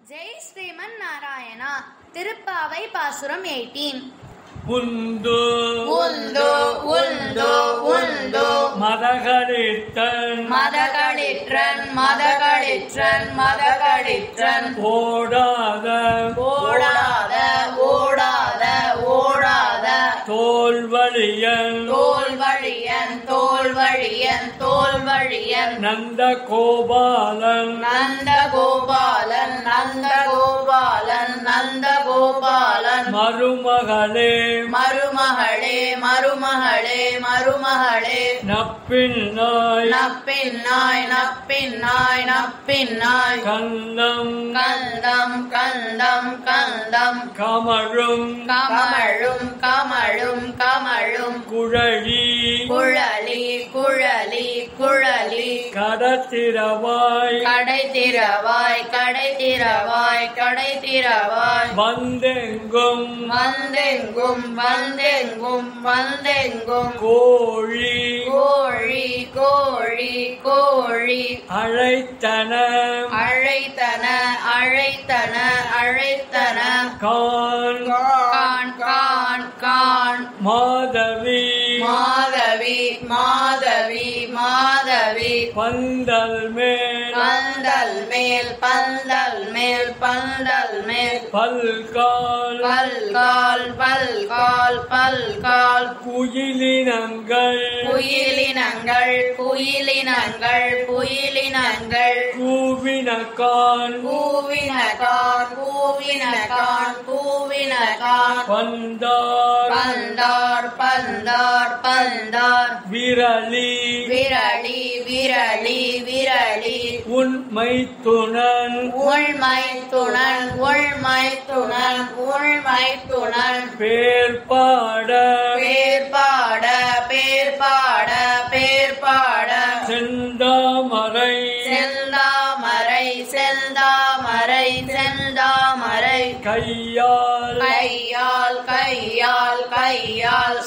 ஜெய் ஸ்ரீமன் நாராயணா திருப்பாவை பாசுரம் எயிட்டீன் உந்து உந்து உந்து உந்து மதகளித்தன் மதகளிற்றன் மதகளிற்றன் மதகளிற்றன் ஓடாத ஓடாத ஓடாத ஓடாத தோல்வழியன் தோல் வழியன் தோல் வழியன் தோல் வழியன் நந்த கோபாலன் நந்த கோபாலன் நந்த கோபாலன் நந்த கோபாலன் மருமகளே மருமகளே மருமகளே மருமகளே நப்பின்னாய் நப்பின்னாய் நப்பின்னாய் நப்பின்னாய் கண்ணம் கந்தம் கந்தம் கந்தம் கமழும் கமழும் கமழும் கமழும் குழலி குழலி குழலி குழலி கடத்திரவாய் கடை திறவாய் கடை திறவாய் கடை திறவாய் வந்தெங்கும் வந்தெங்கும் வந்தெங்கும் வந்தெங்கும் கோழி கோழி கோழி கோழி அழைத்தன அழைத்தன அழைத்தன அழைத்தன கான் கான் கான் கான் மாதவி மாதவி மாதவி மாதவி பந்தல் மேல் பந்தல் மேல் பந்தல் மேல் பந்தல் மேல் பல்கால் பல்கால் பல்கால் பல்கால் குயிலினங்கள் குயிலினங்கள் குயிலினங்கள் குயிலினங்கள் கூவினகான் கூவினகான் கூவினகான் கூவினகான் பந்தார் பந்தார் பந்தார் பந்தார் விரலி விரளி விரளி விரளி உண்மை துணன் உள்மை துணன் உள்மை துணன் உள்மை துணன் பேர் பாட பேர் பாட பேர் பாட பேர் பாட செந்தாமரை செந்தாமரை செந்தாமரை செந்தாமரை கையால் கையால் கையால் கையால்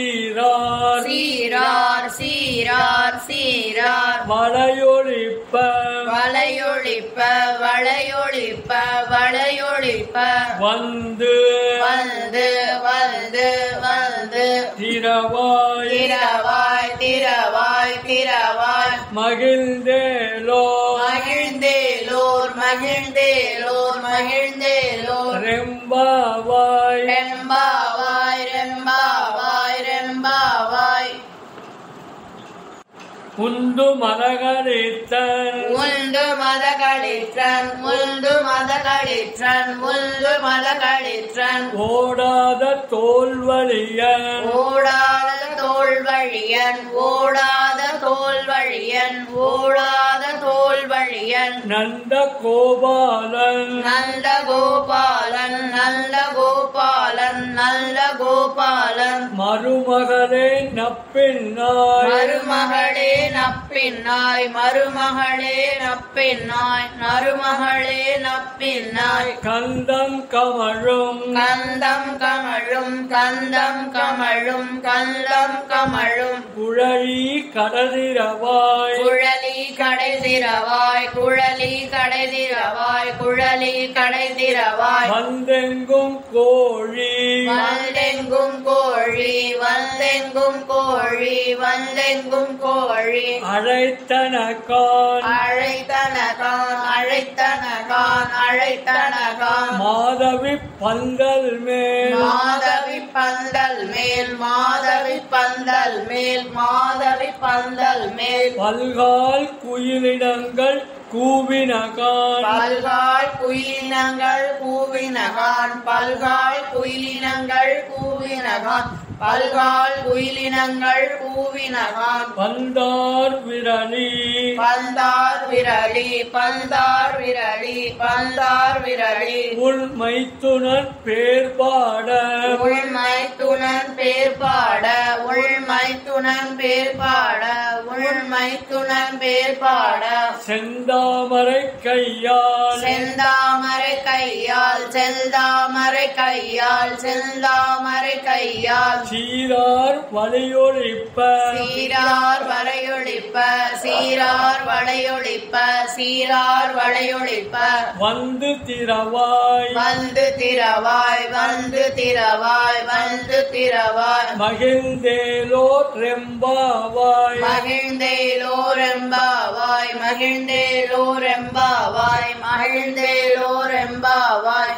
சீரார் சீரார் சீரார் சீரார் வளையொழிப்ப வளையொழிப்ப வளையொழிப்ப வளையொழிப்ப வந்து வந்து வந்து வந்து திரவாய் திரவாய் திரவாய் திரவாய் மகிழ்ந்தேலோ மகிழ்ந்தேலோர் மகிழ்ந்தேலோர் மகிழ்ந்தேலோர் ரெம்பாவாய் ரெம்பாவாய் ரெம்பாவாய் ரெம்பாவாய் உந்து மரகரித்தன் உண்டு மதகளிற்றன் உண்டு மதகளிற்றன் உண்டு மதகளிற்றன் ஓடாத தோல்வழியன் ஓடாத தோல் வழியன் ஓடாத தோல் வழியன் ஓடாத தோல் வழியன் நந்த கோபாலன் நல்ல கோபாலன் நல்ல கோபாலன் நல்ல கோபாலன் மருமகளே நப்பின்னாய் மருமகளே நப்பின்னாய் மருமகளே நப்பின்னாய் மருமகளே நப்பின்னாய் கந்தம் கமழும் கந்தம் கமழும் கந்தம் கமழும் கந்தம் கமழும் குழலி கடதிரவாய் குழலி கடைதிரவாய் குழலி கடைதிரவாய் குழலி கடைதிரவாய் வந்தெங்கும் கோழி வந்தெங்கும் கோழி வந்தெங்கும் கோழி வந்தெங்கும் கோழி அழைத்தனகான் அழைத்தனகான் அழைத்தனகான் அழைத்தனகான் மாதவி பந்தல் மேல் மாதவி பந்தல் மேல் மாதவி பந்தல் மேல் மாதவி பந்தல் மேல் பல்கால் குயிலிடங்கள் கூவினகான் பல்காய் குயிலினங்கள் கூவினகான் பல்காய் குயிலினங்கள் கூவினகான் பல்கால் குயிலினங்கள் கூவினகான் பந்தார் விரலி பந்தார் விரலி பந்தார் விரலி பந்தார் விரலி உள் மைத்துனர் பேர் பாட உள்மை துணன் பேர் பாட உள்மை துணன் பேர் பாட உள்மை துணன் பேர் பாட செந்தாமரை கையால் செந்தாமரை கையால் செந்தாமரை கையால் செந்தாமரை கையால் சீரார் வலியொழிப்ப சீரார் வளையொழிப்ப சீரார் வளையொழிப்ப சீரார் வளையொழிப்ப வந்து திரவாய் வந்து திரவாய் வந்து திரவாய் வந்து திரவாய் மகிழ்ந்தேலோ ரெம்பாவாய் மகிழ்ந்தேலோரெம்பாவாய் மகிழ்ந்தேலோரெம்பாவாய் மகிழ்ந்தேலோரெம்பாவாய்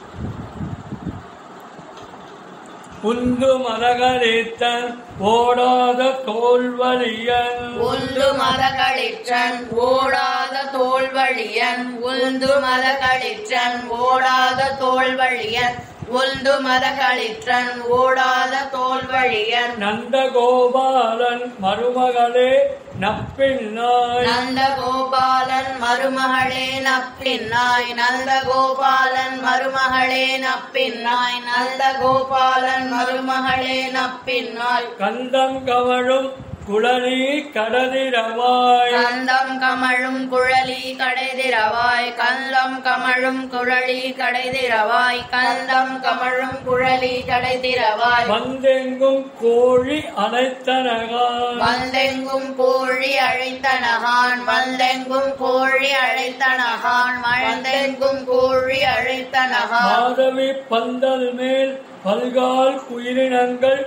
உந்து மரகரித்தன் ஓடாத தோல்வழியன் உந்து மதகளிற்றன் ஓடாத தோல்வழியன் உந்து மதகளிற்றன் ஓடாத தோல்வழியன் உந்து மதகளிற்றன் ஓடாத தோல்வழியன் நந்தகோபாலன் மருமகளே நப்பின்னாய் நந்தகோபாலன் மருமகளே நப்பின்னாய் நந்தகோபாலன் மருமகளே நப்பின்னாய் நந்தகோபாலன் மருமகளே நப்பின்னாய் கந்தம் கவழும் குழலி கடதிரவாய் கந்தம் கமழும் குழலி கடைதிரவாய் கந்தம் கமழும் குழலி கடைதிரவாய் கந்தம் கமழும் குழலி கடைதிரவாய் வந்தெங்கும் கோழி அனைத்தனகான் வந்தெங்கும் கோழி அழைத்தனகான் வந்தெங்கும் கோழி அழைத்தனகான் வந்தெங்கும் கோழி அழைத்தனகான் மாதவி பந்தல் மேல் பல்கால் குயிலினங்கள்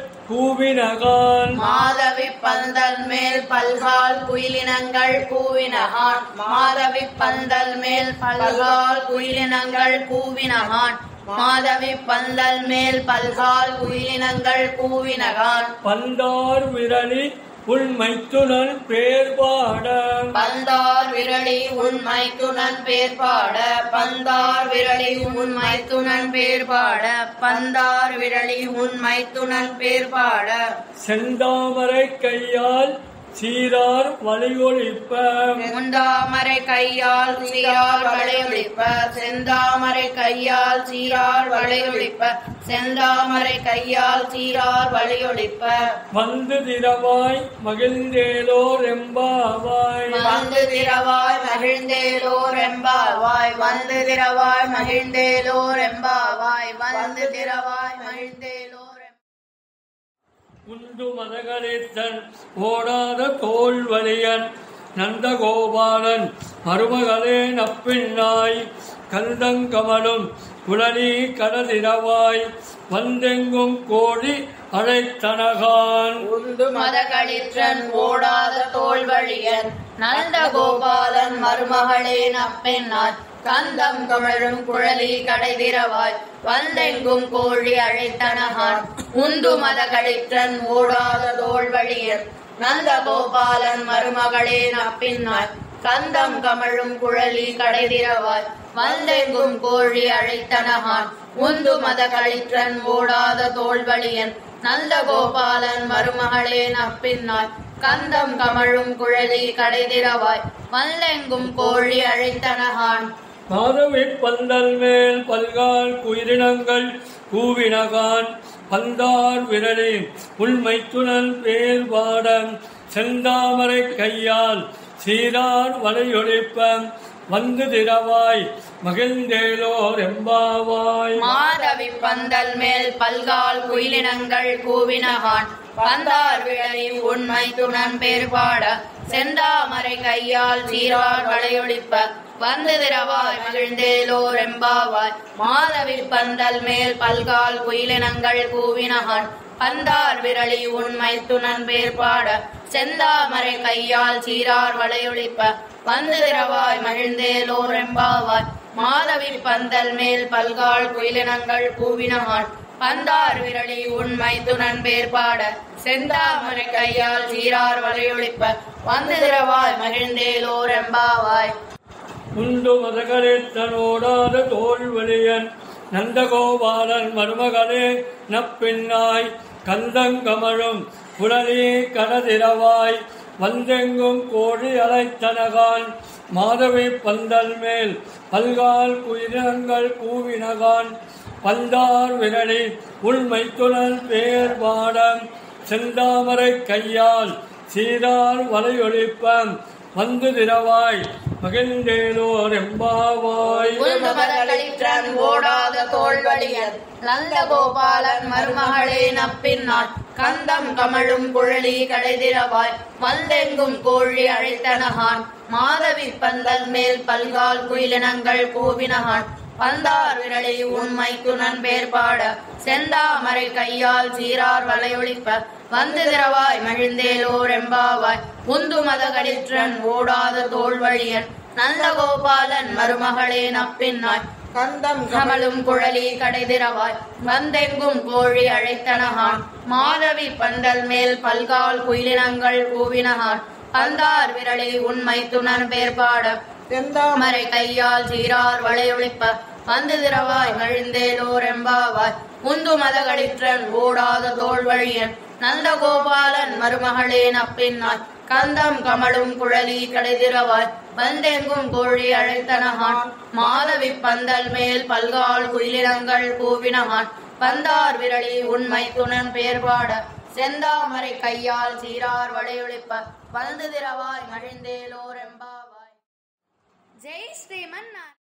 கூவினகான் மாதவி பந்தல் மேல் பல்கால் குயிலினங்கள் கூவினகான் மாதவி பந்தல் மேல் பல்கால் குயிலினங்கள் கூவினகான் மாதவி பந்தல் மேல் பல்கால் குயிலினங்கள் கூவினகான் பந்தார் விரலி உள் மைத்துனன் பேர் பாட பந்தார் விரலி உன் மைத்துனன் பேர் பாட பந்தார் விரலி உன் மைத்துனன் பேர் பாட பந்தார் விரலி உன் மைத்துனன் பேர் பாட செந்தாமரை கையால் சீரார் வலியொழிப்ப முந்தாமரை கையால் சீரார் வளையொழிப்ப செந்தாமரை கையால் சீரார் வளையொழிப்ப செந்தாமரை கையால் சீரார் வளையொழிப்ப வந்து திரவாய் மகிழ்ந்தேலோ ரெம்பாவாய் வந்து திரவாய் மகிழ்ந்தேலோ ரெம்பாவாய் வந்து திரவாய் மகிழ்ந்தேலோ ரெம்பாவாய் வந்து திரவாய் மகிழ்ந்தேலோ ரெம்பாவாய். உந்து மதகளித்தன் ஓடாத தோல்வலியன் நந்தகோபாலன் மருமகளே நப்பின்னாய் கந்தங்கமலும் குழலி கடதிரவாய் வந்தெங்கும் கோழி அழைத்தனகான் உந்து மதகளிற்றன் ஓடாத தோல்வழியன் நந்தகோபாலன் மருமகளே நப்பெண்ணாய் கந்தம் கமழும் குழலி கடைதிரவாய் வந்தெங்கும் கோழி அழைத்தனகான் உந்து மதகளிற்றன் ஓடாத தோல்வழியன் நந்தகோபாலன் மருமகளே நப்பின்னாய் கந்தம் கமழும் குழலி கடைதிரவாய் வந்தெங்கும் கோழி அழைத்தனகான் உந்து மதகளிற்றன் ஓடாத தோல்வழியன் நந்தகோபாலன் மருமகளே நப்பின்னாய் கந்தம் கமழும் குழலி கடைதிரவாய் வல்லெங்கும் கோழி அழைத்தனகான் மாதவி பந்தல் மேல் பல்கால் குயிரினங்கள் கூவினகான் பந்தார் விரலி உள்மைத்துணன் பேர் பாடம் செந்தாமரை கையால் சீரார் வலையொழிப்ப வந்து திரவாய் மகிழ்ந்தேலோர் எம்பாவாய் மாதவி பந்தல் மேல் பல்கால் குயிலினங்கள் கூவினகான் பந்தார் விழி உண்மை துணன் பேர் பாட செந்தாமரை கையால் சீரார் வளையொழிப்ப வந்து திரவாய் மகிழ்ந்தேலோர் எம்பாவாய் மாதவி பந்தல் மேல் பல்கால் குயிலினங்கள் கூவினகான் பந்தார் விரலி உண்மை துணன் பேர் பாட செந்தாமரை கையால் சீரார் வளையொழிப்ப வந்து திரவாய் மகிழ்ந்தேலோர் எம்பாவாய் மாதவி பந்தல் மேல் பல்கால் குயிலினங்கள் கூவினகான் பந்தார் விரலி உண்மை துணன் பேர் பாட செந்தாமரை கையால் சீரார் வளையொழிப்ப வந்து திரவாய் மகிழ்ந்தேலோர் எம்பாவாய் உண்டு மதகரித்தனோடாத தோல்வலியன் நந்தகோபாலன் மருமகளே நப்பின்னாய் கந்தங்கமழும் குழலி கடதிரவாய் வந்தெங்கும் கோழி அலைத்தனகான் மாதவி பந்தல் மேல் பல்கால் குயிரங்கள் கூவினகான் பந்தார் விரலி உள்மைத்துணல் பேர் பாடம் செந்தாமரை கையால் சீரார் வலையொழிப்பம் வந்து திரவாய் மகிழ்ந்தேலோர் எம்பாவாய் உண்டு மதகளிற்றன் ஓடாத தோல்வழியன் நந்த கோபாலன் மருமகளே நப்பின்னாள் கந்தம் கமழும் குழலி கடைதிரவாய் வந்தெங்கும் கோழி அழைத்தனகான் மாதவி பந்தல் மேல் பல்கால் குயிலினங்கள் கூவினகான் பந்தார் விரலி உண்மை துணன் பேர்பாட செந்தாமரை கையால் சீரார் வலையொழிப்ப வந்து திரவாய் மகிழ்ந்தேலோர் எம்பாவாய் உந்து மதகளிற்றன் ஓடாத தோல்வழியன் நந்தகோபாலன் மருமகளே நப்பின்னாய் கந்தம் கமலும் குழலி கடைதிரவாய் வந்தெங்கும் கோழி அழைத்தனகான் மாதவி பந்தல் மேல் பல்கால் குயிலினங்கள் கூவினகான் பந்தார் விரலி உண்மை துணர் பேர்பாட செந்தாமரை கையால் சீரார் வளையொழிப்ப வந்து திரவாய் மழிந்தேலோர் எம்பாவாய் உந்து மதகளிற்றன் ஓடாத தோல்வழியன் நந்தகோபாலன் மருமகளே நப்பின்னாய் கந்தம் கமழும் குழலி கடைதிரவாய் வந்தெங்கும் கோழி அழைத்தனகான் மாதவி பந்தல் மேல் பல்கால் குயிலினங்கள் கூவினகான் பந்தார் விரலி உண்மை துணன் பேர்பாட செந்தாமரை கையால் சீரார் வளையொழிப்ப வந்து திரவாய் மழிந்தேலோர் எம்பாவாய் ஜெய் ஸ்ரீமன்